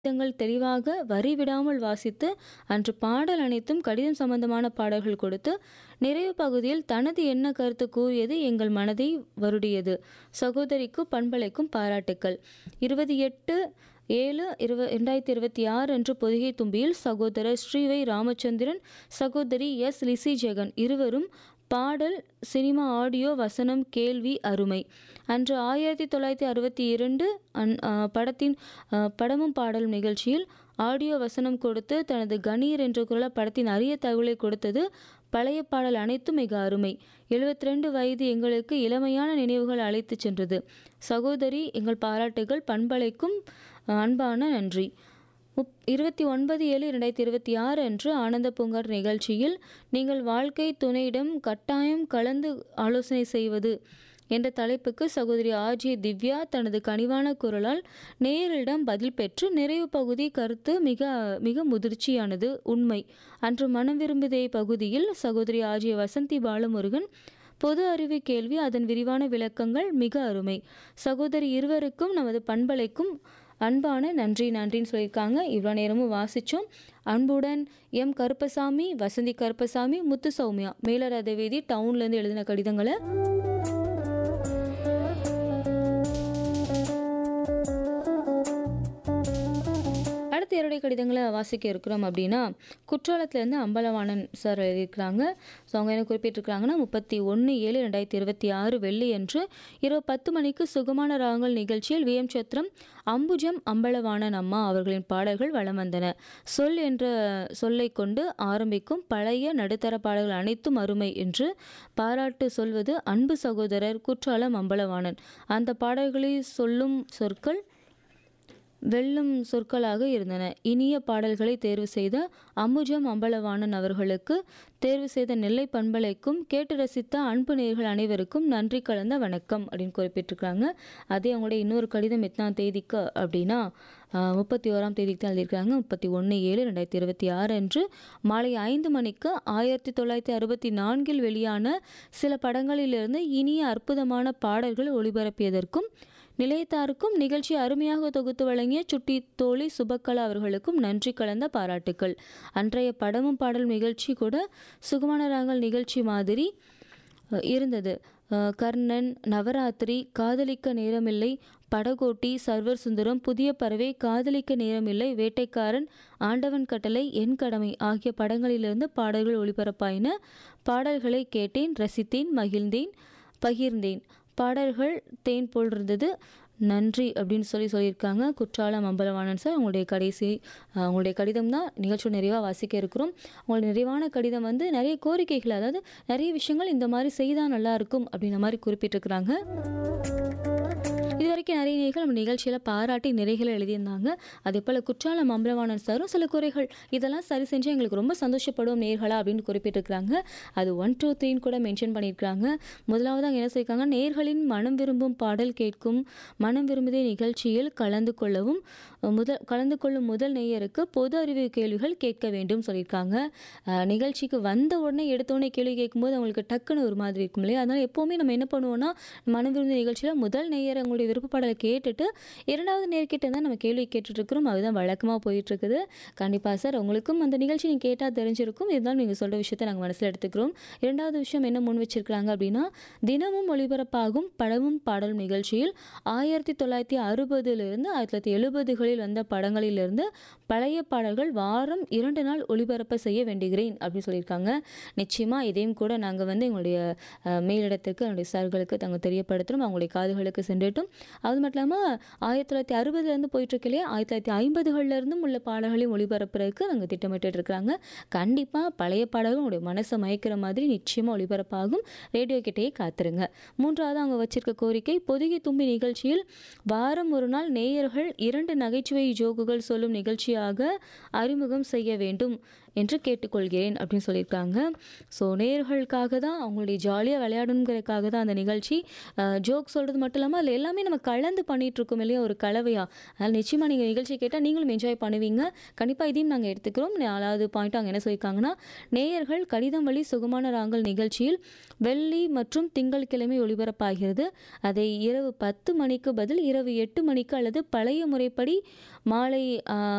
கடிதங்கள் தெளிவாக வரி விடாமல் வாசித்து அன்று பாடல் அனைத்தும் கடிதம் சம்பந்தமான பாடல்கள் கொடுத்து நிறைவு பகுதியில் தனது என்ன கருத்து கூறியது எங்கள் மனதை வருடியது சகோதரிக்கும் பண்பலைக்கும் பாராட்டுக்கள் இருபது எட்டு ஏழு இருவ ரெண்டாயிரத்தி இருபத்தி ஆறு அன்று பொதிகை தும்பியில் சகோதரர் ஸ்ரீவை ராமச்சந்திரன் சகோதரி எஸ் லிசி ஜெகன் இருவரும் பாடல் சினிமா ஆடியோ வசனம் கேள்வி அருமை அன்று ஆயிரத்தி தொள்ளாயிரத்தி அறுபத்தி இரண்டு அன் ஆ, படத்தின் ஆ, படமும் பாடலும் நிகழ்ச்சியில் ஆடியோ வசனம் கொடுத்து தனது கணீர் என்ற குரல படத்தின் அரிய தகவலை கொடுத்தது பழைய பாடல் அனைத்தும் மிக அருமை 72 ரெண்டு வயது எங்களுக்கு இளமையான நினைவுகள் அழைத்துச் சென்றது சகோதரி எங்கள் பாராட்டுகள் பண்பலைக்கும் ஆ, அன்பான நன்றி முப் இருபத்தி ஒன்பது ஏழு ரெண்டாயிரத்தி இருபத்தி ஆறு அன்று ஆனந்த பூங்கார் நிகழ்ச்சியில் நீங்கள் வாழ்க்கை துணையிடம் கட்டாயம் கலந்து ஆலோசனை செய்வது என்ற தலைப்புக்கு சகோதரி ஆர்ஜே திவ்யா தனது கனிவான குரலால் நேயரிடம் பதில் பெற்று நிறைவு பகுதி கருத்து மிக மிக முதிர்ச்சியானது உண்மை அன்று மனம் விரும்புதே பகுதியில் சகோதரி ஆர்ஜே வசந்தி பாலமுருகன் பொது அறிவு கேள்வி அதன் விரிவான விளக்கங்கள் மிக அருமை சகோதரி இருவருக்கும் நமது பண்பலைக்கும் அன்பான நன்றி நன்றின்னு சொல்லியிருக்காங்க இவ்வளோ நேரமும் வாசித்தோம் அன்புடன் எம் கருப்பசாமி வசந்தி கருப்பசாமி முத்து சௌமியா மேலரதவேதி டவுன்லேருந்து எழுதின கடிதங்களை அடுத்த இரடை கடிதங்களை வாசிக்க இருக்கிறோம் அப்படின்னா குற்றாலத்திலேருந்து அம்பலவாணன் சார் எழுதியிருக்கிறாங்க ஸோ அவங்க என்ன குறிப்பிட்டிருக்கிறாங்கன்னா முப்பத்தி ஒன்று ஏழு ரெண்டாயிரத்தி இருபத்தி ஆறு வெள்ளி அன்று இரவு பத்து மணிக்கு சுகமான ராகங்கள் நிகழ்ச்சியில் விஎம் சத்திரம் அம்புஜம் அம்பலவாணன் அம்மா அவர்களின் பாடல்கள் வலம் வந்தன சொல் என்ற சொல்லை கொண்டு ஆரம்பிக்கும் பழைய நடுத்தர பாடல்கள் அனைத்தும் அருமை என்று பாராட்டு சொல்வது அன்பு சகோதரர் குற்றாலம் அம்பலவாணன் அந்த பாடல்களில் சொல்லும் சொற்கள் வெல்லும் சொற்களாக இருந்தன இனிய பாடல்களை தேர்வு செய்த அம்புஜம் அம்பலவாணன் அவர்களுக்கு தேர்வு செய்த நெல்லை பண்பலைக்கும் கேட்டு ரசித்த அன்பு நேயர்கள் அனைவருக்கும் நன்றி கலந்த வணக்கம் அப்படின்னு குறிப்பிட்டிருக்காங்க அதே அவங்களுடைய இன்னொரு கடிதம் எத்தனாம் தேதிக்கு அப்படின்னா ஆஹ், முப்பத்தி ஓராம் தேதிக்கு தான் எழுதியிருக்காங்க முப்பத்தி ஒன்று ஏழு ரெண்டாயிரத்தி இருபத்தி ஆறு அன்று மாலை ஐந்து மணிக்கு ஆயிரத்தி தொள்ளாயிரத்தி அறுபத்தி நான்கில் வெளியான சில படங்களிலிருந்து இனிய அற்புதமான பாடல்கள் ஒளிபரப்பியதற்கும் நிலையத்தாருக்கும் நிகழ்ச்சி அருமையாக தொகுத்து வழங்கிய சுட்டி தோழி சுபக்கலா அவர்களுக்கும் நன்றி கலந்த பாராட்டுக்கள் அன்றைய படமும் பாடல் நிகழ்ச்சி கூட சுகமான ராகங்கள் நிகழ்ச்சி மாதிரி அஹ், இருந்தது அஹ், கர்ணன் நவராத்திரி காதலிக்க நேரமில்லை படகோட்டி சர்வர் சுந்தரம் புதிய பறவை காதலிக்க நேரமில்லை வேட்டைக்காரன் ஆண்டவன் கட்டளை என் கடமை ஆகிய படங்களிலிருந்து பாடல்கள் ஒளிபரப்பாயின பாடல்களை கேட்டேன் ரசித்தேன் மகிழ்ந்தேன் பகிர்ந்தேன் பாடல்கள் தேன் போல் இருந்தது நன்றி அப்படின்னு சொல்லி சொல்லியிருக்காங்க குற்றாலம் அம்பலவாணன் சார் உங்களுடைய கடைசி அஹ், உங்களுடைய கடிதம் தான் நிகழ்ச்சியோட நிறைவாக வாசிக்க இருக்கிறோம் உங்களுடைய நிறைவான கடிதம் வந்து நிறைய கோரிக்கைகள் அதாவது நிறைய விஷயங்கள் இந்த மாதிரி செய்தால் நல்லா இருக்கும் அப்படின்ற மாதிரி குறிப்பிட்டிருக்கிறாங்க இது வரைக்கும் நிறைய நேர்கள் நம்ம நிகழ்ச்சியில் பாராட்டி நிறைகளை எழுதியிருந்தாங்க அதே போல் குற்றாலம் அம்பலவாணன் சாரும் சில குறைகள் இதெல்லாம் சரி செஞ்சு எங்களுக்கு ரொம்ப சந்தோஷப்படுவோம் நேர்களா அப்படின்னு குறிப்பிட்டிருக்கிறாங்க அது ஒன் டூ த்ரீன்னு கூட மென்ஷன் பண்ணியிருக்கிறாங்க முதலாவது அங்கே என்ன சொல்லியிருக்காங்க நேர்களின் மனம் விரும்பும் பாடல் கேட்கும் மனம் விரும்புதே நிகழ்ச்சியில் கலந்து கொள்ளவும் முதல் கலந்து கொள்ளும் முதல் நேயருக்கு பொது அறிவு கேள்விகள் கேட்க வேண்டும் சொல்லியிருக்காங்க அஹ், நிகழ்ச்சிக்கு வந்த உடனே எடுத்த உடனே கேள்வி கேட்கும்போது அவங்களுக்கு டக்குன்னு ஒரு மாதிரி இருக்கும் இல்லையா அதனால் எப்போவுமே நம்ம என்ன பண்ணுவோம்னா மனம் விரும்புத நிகழ்ச்சியில் முதல் நேயர் அவங்களுடைய விருப்பப்பாடலை கேட்டுட்டு இரண்டாவது நேர்கிட்ட தான் நம்ம கேள்வி கேட்டுட்டு இருக்கிறோம் அதுதான் வழக்கமாக போயிட்டு இருக்குது கண்டிப்பாக சார் உங்களுக்கும் அந்த நிகழ்ச்சி நீங்கள் கேட்டால் தெரிஞ்சிருக்கும் இருந்தாலும் நீங்கள் சொல்கிற விஷயத்தை நாங்கள் மனசில் எடுத்துக்கிறோம் இரண்டாவது விஷயம் என்ன முன் வச்சிருக்கிறாங்க அப்படின்னா தினமும் ஒளிபரப்பாகும் படமும் பாடலும் நிகழ்ச்சியில் ஆயிரத்தி தொள்ளாயிரத்தி அறுபதுலேருந்து ஆயிரத்தி தொள்ளாயிரத்தி எழுபதுகளில் வந்த படங்களிலிருந்து பழைய பாடல்கள் வாரம் இரண்டு நாள் ஒளிபரப்ப செய்ய வேண்டுகிறேன் அப்படின்னு சொல்லியிருக்காங்க நிச்சயமாக இதையும் கூட நாங்கள் வந்து எங்களுடைய அஹ், மேலிடத்துக்கு என்னுடைய சார்களுக்கு நாங்கள் தெரியப்படுத்துகிறோம் அவங்களுடைய காதுகளுக்கு சென்றுட்டும் அது மட்டும் இல்லாமல் ஆயிரத்தி தொள்ளாயிரத்தி அறுபதுலேருந்து போயிட்டுருக்கு இல்லையா ஆயிரத்தி தொள்ளாயிரத்தி ஐம்பதுகள்லேருந்தும் உள்ள பாடல்களையும் ஒளிபரப்புறதுக்கு நாங்கள் திட்டமிட்டு இருக்கிறாங்க கண்டிப்பாக பழைய பாடல்கள் உங்களுடைய மனசை மயக்கிற மாதிரி நிச்சயமாக ஒளிபரப்பாகும் ரேடியோ கிட்டேயே காத்துருங்க மூன்றாவது அவங்க வச்சிருக்க கோரிக்கை பொதுகை தும்பி நிகழ்ச்சியில் வாரம் ஒரு நாள் நேயர்கள் இரண்டு நகைச்சுவை ஜோக்குகள் சொல்லும் நிகழ்ச்சியாக அறிமுகம் செய்ய வேண்டும் என்று கேட்டுக்கொள்கிறேன் அப்படின்னு சொல்லியிருக்காங்க ஸோ நேயர்களுக்காக தான் அவங்களுடைய ஜாலியாக விளையாடணுங்கிறதுக்காக தான் அந்த நிகழ்ச்சி ஜோக் சொல்கிறது மட்டும் இல்லாமல் அதில் எல்லாமே நம்ம கலந்து பண்ணிட்டு இருக்கோம் இல்லையா ஒரு கலவையாக அதனால் நிச்சயமாக நீங்கள் நிகழ்ச்சி கேட்டால் நீங்களும் என்ஜாய் பண்ணுவீங்க கண்டிப்பாக இதையும் நாங்கள் எடுத்துக்கிறோம் நாலாவது பாயிண்ட் அவங்க என்ன சொல்லியிருக்காங்கன்னா நேயர்கள் கடிதம் வழி சுகமான ராங்கல் நிகழ்ச்சியில் வெள்ளி மற்றும் திங்கட்கிழமை ஒளிபரப்பாகிறது அதை இரவு பத்து மணிக்கு பதில் இரவு எட்டு மணிக்கு அல்லது பழைய முறைப்படி மாலை ஆ,